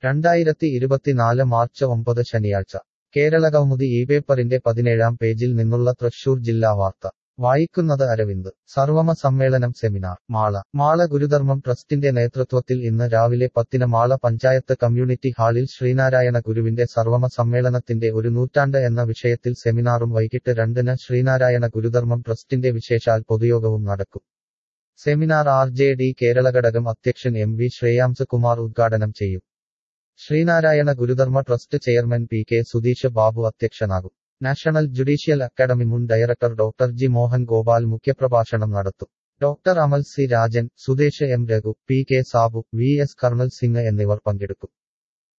രണ്ടായിരത്തി ഇരുപത്തിനാല് മാർച്ച് ഒമ്പത് ശനിയാഴ്ച കേരളകൗമുദി ഈ പേപ്പറിന്റെ പതിനേഴാം പേജിൽ നിന്നുള്ള തൃശൂർ ജില്ലാ വാർത്ത വായിക്കുന്നത് അരവിന്ദ് സർവമ സമ്മേളനം സെമിനാർ മാള മാള ഗുരുധർമ്മം ട്രസ്റ്റിന്റെ നേതൃത്വത്തിൽ ഇന്ന് രാവിലെ പത്തിന് മാള പഞ്ചായത്ത് കമ്മ്യൂണിറ്റി ഹാളിൽ ശ്രീനാരായണ ഗുരുവിന്റെ സർവമ സമ്മേളനത്തിന്റെ ഒരു നൂറ്റാണ്ട് എന്ന വിഷയത്തിൽ സെമിനാറും വൈകിട്ട് രണ്ടിന് ശ്രീനാരായണ ഗുരുധർമ്മം ട്രസ്റ്റിന്റെ വിശേഷാൽ പൊതുയോഗവും നടക്കും seminar R J D Kerala ഘടകം അധ്യക്ഷൻ എം വി ശ്രേയാംസ് കുമാർ ഉദ്ഘാടനം ചെയ്യും Sreenarayana Gurudharma trust chairman P K Sudheesh Babu അധ്യക്ഷനാകും നാഷണൽ ജുഡീഷ്യൽ അക്കാദമി മുൻ director doctor G Mohan Gopal മുഖ്യപ്രഭാഷണം നടത്തും doctor Amal C Rajan Sudesh M Raghu P K Sabu V S Karnal Singh എന്നിവർ പങ്കെടുക്കും